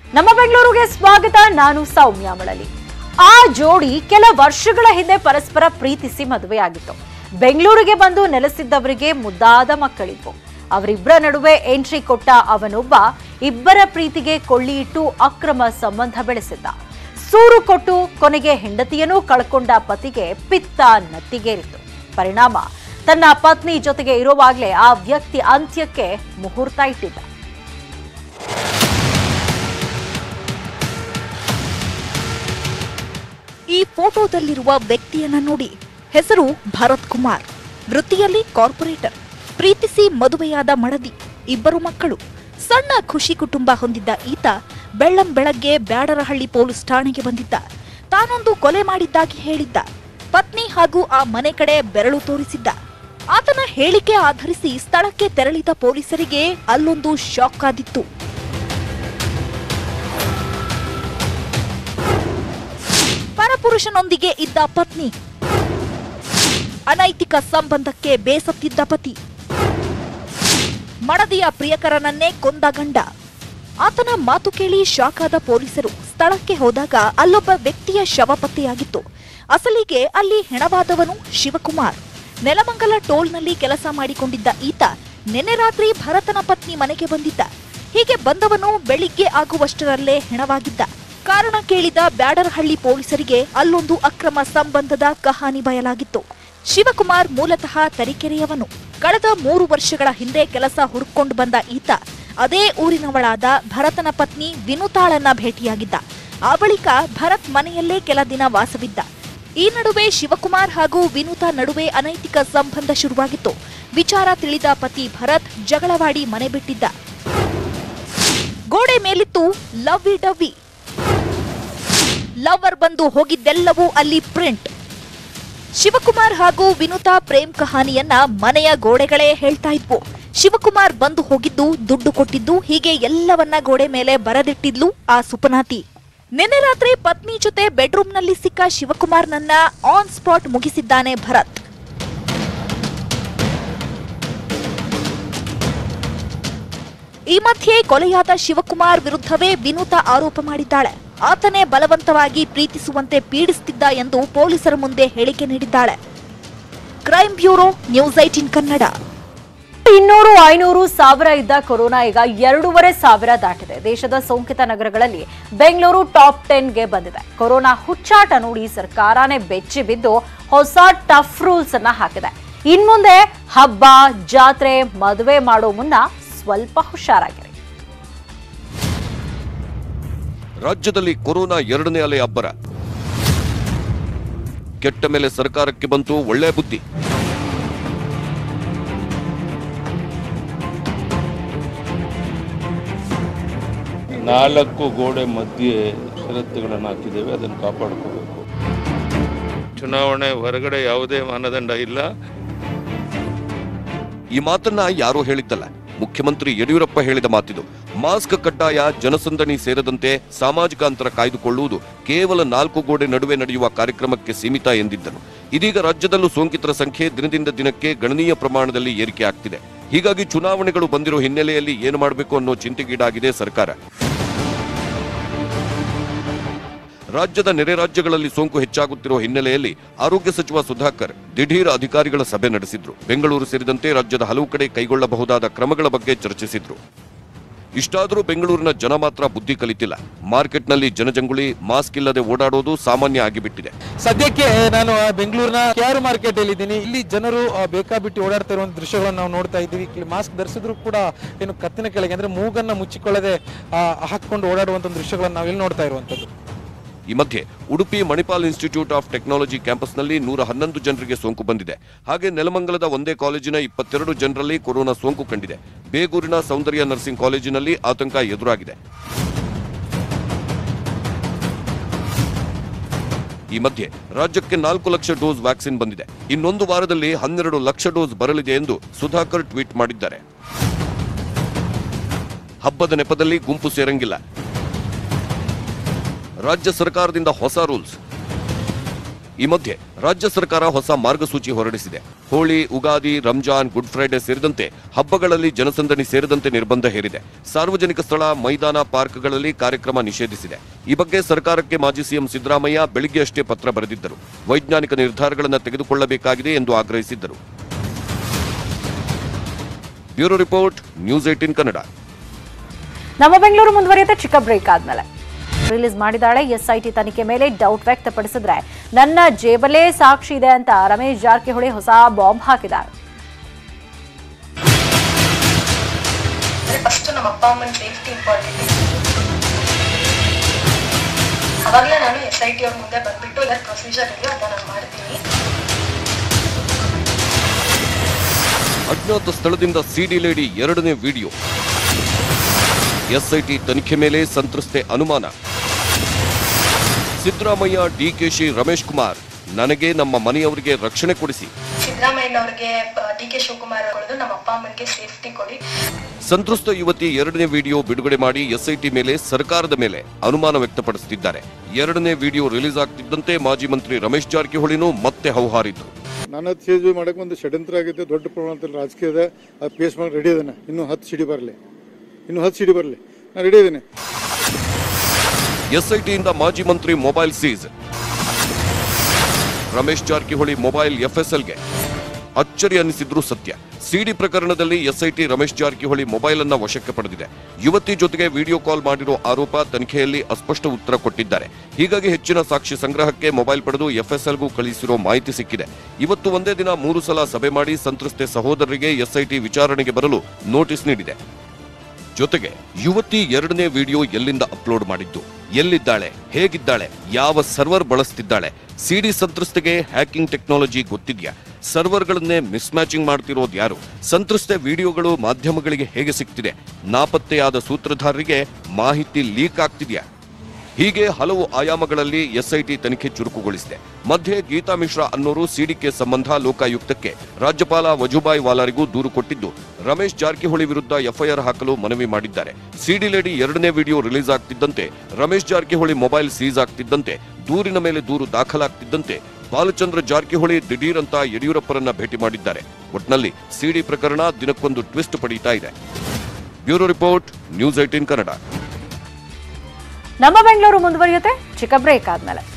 ನಮ್ಮ ಬೆಂಗಳೂರಿಗೆ ಸ್ವಾಗತ ನಾನು ಸೌಮ್ಯ ಮಳಲಿ ಆ ಜೋಡಿ ಕೆಲ ವರ್ಷಗಳ ಹಿಂದೆ ಪರಸ್ಪರ ಪ್ರೀತಿಸಿ ಮದುವೆಯಾಗಿತ್ತು ಬೆಂಗಳೂರಿಗೆ ಬಂದು ನೆಲೆಸಿದ್ದವರಿಗೆ ಮುದ್ದಾದ ಮಕ್ಕಳಿದ್ವು ಅವರಿಬ್ಬರ ನಡುವೆ ಎಂಟ್ರಿ ಕೊಟ್ಟ ಅವನೊಬ್ಬ ಇಬ್ಬರ ಪ್ರೀತಿಗೆ ಕೊಳ್ಳಿ ಇಟ್ಟು ಅಕ್ರಮ ಸಂಬಂಧ ಬೆಳೆಸಿದ್ದ ಸೂರು ಕೊಟ್ಟು ಕೊನೆಗೆ ಹೆಂಡತಿಯನ್ನೂ ಕಳ್ಕೊಂಡ ಪತಿಗೆ ಪಿತ್ತ ನತ್ತಿಗೇರಿತು ಪರಿಣಾಮ ತನ್ನ ಪತ್ನಿ ಜೊತೆಗೆ ಇರುವಾಗಲೇ ಆ ವ್ಯಕ್ತಿ ಅಂತ್ಯಕ್ಕೆ ಮುಹೂರ್ತ ಇಟ್ಟಿದ್ದ ಈ ಫೋಟೋದಲ್ಲಿರುವ ವ್ಯಕ್ತಿಯನ್ನ ನೋಡಿ ಹೆಸರು ಭರತ್ ಕುಮಾರ್ ವೃತ್ತಿಯಲ್ಲಿ ಕಾರ್ಪೊರೇಟರ್ ಪ್ರೀತಿಸಿ ಮದುವೆಯಾದ ಮಡದಿ ಇಬ್ಬರು ಮಕ್ಕಳು ಸಣ್ಣ ಖುಷಿ ಕುಟುಂಬ ಹೊಂದಿದ್ದ ಈತ ಬೆಳ್ಳಂ ಬೆಳಗ್ಗೆ ಬ್ಯಾಡರಹಳ್ಳಿ ಪೊಲೀಸ್ ಠಾಣೆಗೆ ಬಂದಿದ್ದ ತಾನೊಂದು ಕೊಲೆ ಮಾಡಿದ್ದಾಗಿ ಹೇಳಿದ್ದ ಪತ್ನಿ ಹಾಗೂ ಆ ಮನೆ ಕಡೆ ಬೆರಳು ತೋರಿಸಿದ್ದ ಆತನ ಹೇಳಿಕೆ ಆಧರಿಸಿ ಸ್ಥಳಕ್ಕೆ ತೆರಳಿದ ಪೊಲೀಸರಿಗೆ ಅಲ್ಲೊಂದು ಶಾಕ್ ಆದಿತ್ತು ಪರಪುರುಷನೊಂದಿಗೆ ಇದ್ದ ಪತ್ನಿ ಅನೈತಿಕ ಸಂಬಂಧಕ್ಕೆ ಬೇಸತ್ತಿದ್ದ ಪತಿ ಮಡದಿಯ ಪ್ರಿಯಕರನನ್ನೇ ಕೊಂದ ಗಂಡ ಆತನ ಮಾತು ಕೇಳಿ ಶಾಕ್ ಆದ ಪೊಲೀಸರು ಸ್ಥಳಕ್ಕೆ ಹೋದಾಗ ಅಲ್ಲೊಬ್ಬ ವ್ಯಕ್ತಿಯ ಶವ ಪತ್ತೆಯಾಗಿತ್ತು ಅಸಲಿಗೆ ಅಲ್ಲಿ ಹೆಣವಾದವನು ಶಿವಕುಮಾರ್ ನೆಲಮಂಗಲ ಟೋಲ್ನಲ್ಲಿ ಕೆಲಸ ಮಾಡಿಕೊಂಡಿದ್ದ ಈತ ನಿನ್ನೆ ರಾತ್ರಿ ಭರತನ ಪತ್ನಿ ಮನೆಗೆ ಬಂದಿದ್ದ ಹೀಗೆ ಬಂದವನು ಬೆಳಿಗ್ಗೆ ಆಗುವಷ್ಟರಲ್ಲೇ ಹೆಣವಾಗಿದ್ದ ಕಾರಣ ಕೇಳಿದ ಬ್ಯಾಡರಹಳ್ಳಿ ಪೊಲೀಸರಿಗೆ ಅಲ್ಲೊಂದು ಅಕ್ರಮ ಸಂಬಂಧದ ಕಹಾನಿ ಬಯಲಾಗಿತ್ತು ಶಿವಕುಮಾರ್ ಮೂಲತಃ ತರೀಕೆರೆಯವನು ಕಳೆದ ಮೂರು ವರ್ಷಗಳ ಹಿಂದೆ ಕೆಲಸ ಹುಡುಕೊಂಡು ಬಂದ ಈತ ಅದೇ ಊರಿನವಳಾದ ಭರತನ ಪತ್ನಿ ವಿನುತಾಳನ್ನ ಭೇಟಿಯಾಗಿದ್ದ ಆ ಬಳಿಕ ಭರತ್ ಮನೆಯಲ್ಲೇ ಕೆಲ ದಿನ ವಾಸವಿದ್ದ ಈ ನಡುವೆ ಶಿವಕುಮಾರ್ ಹಾಗೂ ವಿನುತಾ ನಡುವೆ ಅನೈತಿಕ ಸಂಬಂಧ ಶುರುವಾಗಿತ್ತು ವಿಚಾರ ತಿಳಿದ ಪತಿ ಭರತ್ ಜಗಳವಾಡಿ ಮನೆ ಬಿಟ್ಟಿದ್ದ ಗೋಡೆ ಮೇಲಿತ್ತು ಲವ್ವಿ ಡವ್ವಿ ಲವರ್ ಬಂದು ಹೋಗಿದ್ದೆಲ್ಲವೂ ಅಲ್ಲಿ ಪ್ರಿಂಟ್ ಶಿವಕುಮಾರ್ ಹಾಗೂ ವಿನುತಾ ಪ್ರೇಮ್ ಕಹಾನಿಯನ್ನ ಮನೆಯ ಗೋಡೆಗಳೇ ಹೇಳ್ತಾ ಇದ್ವು ಶಿವಕುಮಾರ್ ಬಂದು ಹೋಗಿದ್ದು ದುಡ್ಡು ಕೊಟ್ಟಿದ್ದು ಹೀಗೆ ಎಲ್ಲವನ್ನ ಗೋಡೆ ಮೇಲೆ ಬರೆದಿಟ್ಟಿದ್ಲು ಆ ಸುಪನಾತಿ ನಿನ್ನೆ ರಾತ್ರಿ ಪತ್ನಿ ಜೊತೆ ಬೆಡ್ರೂಮ್ನಲ್ಲಿ ಸಿಕ್ಕ ಶಿವಕುಮಾರ್ನನ್ನ ಆನ್ ಸ್ಪಾಟ್ ಮುಗಿಸಿದ್ದಾನೆ ಭರತ್ ಈ ಮಧ್ಯೆ ಕೊಲೆಯಾದ ಶಿವಕುಮಾರ್ ವಿರುದ್ಧವೇ ವಿನುತಾ ಆರೋಪ ಮಾಡಿದ್ದಾಳೆ ಆತನೇ ಬಲವಂತವಾಗಿ ಪ್ರೀತಿಸುವಂತೆ ಪೀಡಿಸುತ್ತಿದ್ದ ಎಂದು ಪೊಲೀಸರ ಮುಂದೆ ಹೇಳಿಕೆ ನೀಡಿದ್ದಾಳೆ crime bureau news eighteen Kannada ಇನ್ನೂರು ಐನೂರು ಸಾವಿರ ಇದ್ದ ಕೊರೋನಾ ಈಗ ಎರಡೂವರೆ ಸಾವಿರ ದಾಟಿದೆ ದೇಶದ ಸೋಂಕಿತ ನಗರಗಳಲ್ಲಿ ಬೆಂಗಳೂರು ಟಾಪ್ ಟೆನ್ಗೆ ಬಂದಿದೆ ಕೊರೋನಾ ಹುಚ್ಚಾಟ ನೋಡಿ ಸರ್ಕಾರನೇ ಬೆಚ್ಚಿ ಬಿದ್ದು ಹೊಸ ಟಫ್ ರೂಲ್ಸ್ ಅನ್ನ ಹಾಕಿದೆ ಇನ್ಮುಂದೆ ಹಬ್ಬ ಜಾತ್ರೆ ಮದುವೆ ಮಾಡೋ ಮುನ್ನ ಸ್ವಲ್ಪ ಹುಷಾರಾಗಿರಿ ರಾಜ್ಯದಲ್ಲಿ ಕೊರೋನಾ ಎರಡನೇ ಅಲೆ ಅಬ್ಬರ ಕೆಟ್ಟ ಮೇಲೆ ಸರ್ಕಾರಕ್ಕೆ ಬಂತು ಒಳ್ಳೆ ಬುದ್ಧಿ ನಾಲ್ಕು ಗೋಡೆ ಮಧ್ಯೆ ಷರತ್ತುಗಳನ್ನು ಹಾಕಿದ್ದೇವೆ ಅದನ್ನು ಕಾಪಾಡ್ಕೋಬೇಕು ಚುನಾವಣೆ ಹೊರಗಡೆ ಯಾವುದೇ ಮಾನದಂಡ ಇಲ್ಲ ಈ ಮಾತನ್ನ ಯಾರೋ ಹೇಳಿದ್ದಲ್ಲ ಮುಖ್ಯಮಂತ್ರಿ ಯಡಿಯೂರಪ್ಪ ಹೇಳಿದ ಮಾತಿದು ಮಾಸ್ಕ್ ಕಡ್ಡಾಯ ಜನಸಂದಣಿ ಸೇರದಂತೆ ಸಾಮಾಜಿಕ ಅಂತರ ಕಾಯ್ದುಕೊಳ್ಳುವುದು ಕೇವಲ ನಾಲ್ಕು ಗೋಡೆ ನಡುವೆ ನಡೆಯುವ ಕಾರ್ಯಕ್ರಮಕ್ಕೆ ಸೀಮಿತ ಎಂದಿದ್ದರು ಇದೀಗ ರಾಜ್ಯದಲ್ಲೂ ಸೋಂಕಿತರ ಸಂಖ್ಯೆ ದಿನದಿಂದ ದಿನಕ್ಕೆ ಗಣನೀಯ ಪ್ರಮಾಣದಲ್ಲಿ ಏರಿಕೆ ಆಗ್ತಿದೆ ಹೀಗಾಗಿ ಚುನಾವಣೆಗಳು ಬಂದಿರೋ ಹಿನ್ನೆಲೆಯಲ್ಲಿ ಏನು ಮಾಡಬೇಕು ಅನ್ನೋ ಚಿಂತೆಗೀಡಾಗಿದೆ ಸರ್ಕಾರ ರಾಜ್ಯದ ನೆರೆ ರಾಜ್ಯಗಳಲ್ಲಿ ಸೋಂಕು ಹೆಚ್ಚಾಗುತ್ತಿರುವ ಹಿನ್ನೆಲೆಯಲ್ಲಿ ಆರೋಗ್ಯ ಸಚಿವ ಸುಧಾಕರ್ ದಿಢೀರ್ ಅಧಿಕಾರಿಗಳ ಸಭೆ ನಡೆಸಿದ್ರು ಬೆಂಗಳೂರು ಸೇರಿದಂತೆ ರಾಜ್ಯದ ಹಲವು ಕಡೆ ಕೈಗೊಳ್ಳಬಹುದಾದ ಕ್ರಮಗಳ ಬಗ್ಗೆ ಚರ್ಚಿಸಿದ್ರು ಇಷ್ಟಾದರೂ ಬೆಂಗಳೂರಿನ ಜನ ಮಾತ್ರ ಬುದ್ಧಿ ಕಲಿತಿಲ್ಲ ಮಾರ್ಕೆಟ್ನಲ್ಲಿ ಜನಜಂಗುಳಿ ಮಾಸ್ಕ್ ಇಲ್ಲದೆ ಓಡಾಡೋದು ಸಾಮಾನ್ಯ ಆಗಿಬಿಟ್ಟಿದೆ ಸದ್ಯಕ್ಕೆ ನಾನು ಬೆಂಗಳೂರಿನ ಕೆ ಆರ್ ಮಾರ್ಕೆಟ್ ಅಲ್ಲಿ ಇದ್ದೀನಿ ಇಲ್ಲಿ ಜನರು ಆ, ಬೇಕಾಬಿಟ್ಟು ಓಡಾಡ್ತಾ ಇರುವಂತ ದೃಶ್ಯಗಳನ್ನು ನಾವು ನೋಡ್ತಾ ಇದ್ದೀವಿ ಇಲ್ಲಿ ಮಾಸ್ಕ್ ಧರಿಸಿದ್ರು ಕೂಡ ಏನು ಕತ್ತಿನ ಕೆಳಗೆ ಅಂದ್ರೆ ಮೂಗನ್ನ ಮುಚ್ಚಿಕೊಳ್ಳದೆ ಆ, ಹಾಕೊಂಡು ಓಡಾಡುವಂತ ದೃಶ್ಯಗಳನ್ನು ನಾವು ಇಲ್ಲಿ ನೋಡ್ತಾ ಇರುವಂತದ್ದು ಈ ಮಧ್ಯೆ Udupi Manipal institute of technology ಕ್ಯಾಂಪಸ್ನಲ್ಲಿ ನೂರ ಹನ್ನೊಂದು ಜನರಿಗೆ ಸೋಂಕು ಬಂದಿದೆ ಹಾಗೆ ನೆಲಮಂಗಲದ ಒಂದೇ ಕಾಲೇಜಿನ ಇಪ್ಪತ್ತೆರಡು ಜನರಲ್ಲಿ ಕೊರೋನಾ ಸೋಂಕು ಕಂಡಿದೆ ಬೇಗೂರಿನ ಸೌಂದರ್ಯ ನರ್ಸಿಂಗ್ ಕಾಲೇಜಿನಲ್ಲಿ ಆತಂಕ ಎದುರಾಗಿದೆ ಈ ಮಧ್ಯೆ ರಾಜ್ಯಕ್ಕೆ ನಾಲ್ಕು ಲಕ್ಷ ಡೋಸ್ ವ್ಯಾಕ್ಸಿನ್ ಬಂದಿದೆ ಇನ್ನೊಂದು ವಾರದಲ್ಲಿ ಹನ್ನೆರಡು ಲಕ್ಷ ಡೋಸ್ ಬರಲಿದೆ ಎಂದು ಸುಧಾಕರ್ ಟ್ವೀಟ್ ಮಾಡಿದ್ದಾರೆ ಹಬ್ಬದ ನೆಪದಲ್ಲಿ ಗುಂಪು ಸೇರಂಗಿಲ್ಲ ರಾಜ್ಯ ಸರ್ಕಾರದಿಂದ ಹೊಸ ರೂಲ್ಸ್ ಈ ಮಧ್ಯೆ ರಾಜ್ಯ ಸರ್ಕಾರ ಹೊಸ ಮಾರ್ಗಸೂಚಿ ಹೊರಡಿಸಿದೆ ಹೋಳಿ ಉಗಾದಿ ರಂಜಾನ್ ಗುಡ್ ಫ್ರೈಡೆ ಸೇರಿದಂತೆ ಹಬ್ಬಗಳಲ್ಲಿ ಜನಸಂದಣಿ ಸೇರಿದಂತೆ ನಿರ್ಬಂಧ ಹೇರಿದೆ ಸಾರ್ವಜನಿಕ ಸ್ಥಳ ಮೈದಾನ ಪಾರ್ಕ್ಗಳಲ್ಲಿ ಕಾರ್ಯಕ್ರಮ ನಿಷೇಧಿಸಿದೆ ಈ ಬಗ್ಗೆ ಸರ್ಕಾರಕ್ಕೆ ಮಾಜಿ ಸಿಎಂ ಸಿದ್ದರಾಮಯ್ಯ ಬೆಳಿಗ್ಗೆಯಷ್ಟೇ ಪತ್ರ ಬರೆದಿದ್ದರು ವೈಜ್ಞಾನಿಕ ನಿರ್ಧಾರಗಳನ್ನು ತೆಗೆದುಕೊಳ್ಳಬೇಕಾಗಿದೆ ಎಂದು ಆಗ್ರಹಿಸಿದ್ದರು bureau report news eighteen Kannada ನಮ್ಮ ಬೆಂಗಳೂರು ಮುಂದುವರಿಯುತ್ತೆ ಚಿಕ್ಕ ಬ್ರೇಕ್ ಆದ್ಮೇಲೆ ರಿಲೀಸ್ ಮಾಡಿದಾಳೆ ಎಸ್ಐಟಿ ತನಿಖೆ ಮೇಲೆ ಡೌಟ್ ವ್ಯಕ್ತಪಡಿಸಿದ್ರೆ ನನ್ನ ಜೇಬಲೇ ಸಾಕ್ಷಿ ಇದೆ ಅಂತ ರಮೇಶ್ ಜಾರಕಿಹೊಳಿ ಹೊಸ ಬಾಂಬ್ ಹಾಕಿದ್ದಾರೆ ಫಸ್ಟ್ ನಮ್ಮ ಅಪ್ಪ ಅಮ್ಮನ ಸೇಫ್ಟಿ ಇಂಪಾರ್ಟೆಂಟ್ ಅವಾಗಲೇ ನಾನು ಎಸ್ ಐ ಟಿ ಅವ್ರ ಮುಂದೆ ಬಂದ್ಬಿಟ್ಟು ಎಲ್ಲ ಪ್ರೊಸೀಜರ್ ಇದೆಯೋ ಅದನ್ನ ನಾನು ಮಾಡ್ತೀನಿ ಅಜ್ಞಾತ ಸ್ಥಳದಿಂದ ಸಿಡಿ ಲೇಡಿ ಎರಡನೇ ವಿಡಿಯೋ ಎಸ್ಐಟಿ ತನಿಖೆ ಮೇಲೆ ಸಂತ್ರಸ್ತೆ ಅನುಮಾನ ಸಿದ್ದರಾಮಯ್ಯ ಡಿಕೆಶಿ ರಮೇಶ್ ಕುಮಾರ್ ನನಗೆ ನಮ್ಮ ಮನೆಯವರಿಗೆ ರಕ್ಷಣೆ ಕೊಡಿಸಿ ಸಿದ್ದರಾಮಯ್ಯನವ್ರಿಗೆ ಡಿ ಕೆ ಶಿವಕುಮಾರ್ ಅವರದು ನಮ್ಮ ಅಪ್ಪ ಅಮ್ಮನಿಗೆ ಸೇಫ್ಟಿ ಕೊಡಿ ಸಂತ್ರಸ್ತ ಯುವತಿ ಎರಡನೇ ವಿಡಿಯೋ ಬಿಡುಗಡೆ ಮಾಡಿ ಎಸ್ಐಟಿ ಮೇಲೆ ಸರ್ಕಾರದ ಮೇಲೆ ಅನುಮಾನ ವ್ಯಕ್ತಪಡಿಸುತ್ತಿದ್ದಾರೆ ಎರಡನೇ ವಿಡಿಯೋ ರಿಲೀಸ್ ಆಗ್ತಿದ್ದಂತೆ ಮಾಜಿ ಮಂತ್ರಿ ರಮೇಶ್ ಜಾರಕಿಹೊಳಿನೂ ಮತ್ತೆ ಹೌಹಾರಿದ್ರು ನನ್ನ ಚೇಂಜ್ ಮಾಡಕ್ಕೆ ಒಂದು ಷಡ್ಯಂತ್ರ ಆಗಿದೆ ದೊಡ್ಡ ಪ್ರಮಾಣದಲ್ಲಿ ರಾಜಕೀಯದ ಅದು ಪೇಸ್ ಮಾಡಿ ರೆಡಿ ಇದ್ದಾನೆ ಇನ್ನೂ ಹತ್ತು ಸಿಡಿ ಬರಲಿ ಇನ್ನೂ ಹತ್ತು ಸಿಡಿ ಬರಲಿ ನಾನು ರೆಡಿ ಇದ್ದೀನಿ ಎಸ್ಐಟಿಯಿಂದ ಮಾಜಿ ಮಂತ್ರಿ mobile seize Ramesh Jarkiholi mobile ಎಫ್ಎಸ್ಎಲ್ಗೆ ಅಚ್ಚರಿ ಅನ್ನಿಸಿದ್ರು ಸತ್ಯ ಸಿಡಿ ಪ್ರಕರಣದಲ್ಲಿ ಎಸ್ಐಟಿ ರಮೇಶ್ ಜಾರಕಿಹೊಳಿ ಮೊಬೈಲ್ ಅನ್ನ ವಶಕ್ಕೆ ಪಡೆದಿದೆ ಯುವತಿ ಜೊತೆಗೆ ವಿಡಿಯೋ ಕಾಲ್ ಮಾಡಿರೋ ಆರೋಪ ತನಿಖೆಯಲ್ಲಿ ಅಸ್ಪಷ್ಟ ಉತ್ತರ ಕೊಟ್ಟಿದ್ದಾರೆ ಹೀಗಾಗಿ ಹೆಚ್ಚಿನ ಸಾಕ್ಷಿ ಸಂಗ್ರಹಕ್ಕೆ ಮೊಬೈಲ್ ಪಡೆದು ಎಫ್ಎಸ್ಎಲ್ಗೂ ಕಳಿಸಿರೋ ಮಾಹಿತಿ ಸಿಕ್ಕಿದೆ ಇವತ್ತು ಒಂದೇ ದಿನ ಮೂರು ಸಲ ಸಭೆ ಮಾಡಿ ಸಂತ್ರಸ್ತೆ ಸಹೋದರರಿಗೆ ಎಸ್ಐಟಿ ವಿಚಾರಣೆಗೆ ಬರಲು ನೋಟಿಸ್ ನೀಡಿದೆ ಜೊತೆಗೆ ಯುವತಿ ಎರಡನೇ ವಿಡಿಯೋ ಎಲ್ಲಿಂದ ಅಪ್ಲೋಡ್ ಮಾಡಿದ್ದು ಎಲ್ಲಿದ್ದಾಳೆ ಹೇಗಿದ್ದಾಳೆ ಯಾವ ಸರ್ವರ್ ಬಳಸ್ತಿದ್ದಾಳೆ ಸಿಡಿ ಸಂತ್ರಸ್ತೆಗೆ ಹ್ಯಾಕಿಂಗ್ ಟೆಕ್ನಾಲಜಿ ಗೊತ್ತಿದ್ಯಾ ಸರ್ವರ್ಗಳನ್ನೇ ಮಿಸ್ಮ್ಯಾಚಿಂಗ್ ಮಾಡ್ತಿರೋದು ಯಾರು ಸಂತ್ರಸ್ತೆ ವಿಡಿಯೋಗಳು ಮಾಧ್ಯಮಗಳಿಗೆ ಹೇಗೆ ಸಿಗ್ತಿದೆ ನಾಪತ್ತೆಯಾದ ಸೂತ್ರಧಾರರಿಗೆ ಮಾಹಿತಿ ಲೀಕ್ ಆಗ್ತಿದ್ಯಾ ಹೀಗೆ ಹಲವು ಆಯಾಮಗಳಲ್ಲಿ ಎಸ್ಐಟಿ ತನಿಖೆ ಚುರುಕುಗೊಳಿಸಿದೆ ಮಧ್ಯೆ ಗೀತಾ ಮಿಶ್ರಾ ಅನ್ನೋರು ಸಿಡಿಕೆ ಸಂಬಂಧ ಲೋಕಾಯುಕ್ತಕ್ಕೆ ರಾಜ್ಯಪಾಲ ವಜುಭಾಯ್ ವಾಲಾರಿಗೂ ದೂರು ಕೊಟ್ಟಿದ್ದು ರಮೇಶ್ ಜಾರಕಿಹೊಳಿ ವಿರುದ್ಧ ಎಫ್ಐಆರ್ ಹಾಕಲು ಮನವಿ ಮಾಡಿದ್ದಾರೆ ಸಿಡಿ ಲೇಡಿ ಎರಡನೇ ವಿಡಿಯೋ ರಿಲೀಸ್ ಆಗ್ತಿದ್ದಂತೆ ರಮೇಶ್ ಜಾರಕಿಹೊಳಿ ಮೊಬೈಲ್ ಸೀಸ್ ಆಗ್ತಿದ್ದಂತೆ ದೂರಿನ ಮೇಲೆ ದೂರು ದಾಖಲಾಗ್ತಿದ್ದಂತೆ ಬಾಲಚಂದ್ರ ಜಾರಕಿಹೊಳಿ ದಿಢೀರಂತ ಯಡಿಯೂರಪ್ಪರನ್ನ ಭೇಟಿ ಮಾಡಿದ್ದಾರೆ ಒಟ್ನಲ್ಲಿ ಸಿಡಿ ಪ್ರಕರಣ ದಿನಕ್ಕೊಂದು ಟ್ವಿಸ್ಟ್ ಪಡೀತಾ ಇದೆ bureau report news eighteen Kannada ನಮ್ಮ ಬೆಂಗಳೂರು ಮುಂದುವರಿಯುತ್ತೆ ಚಿಕ್ಕ ಬ್ರೇಕ್ ಆದ್ಮೇಲೆ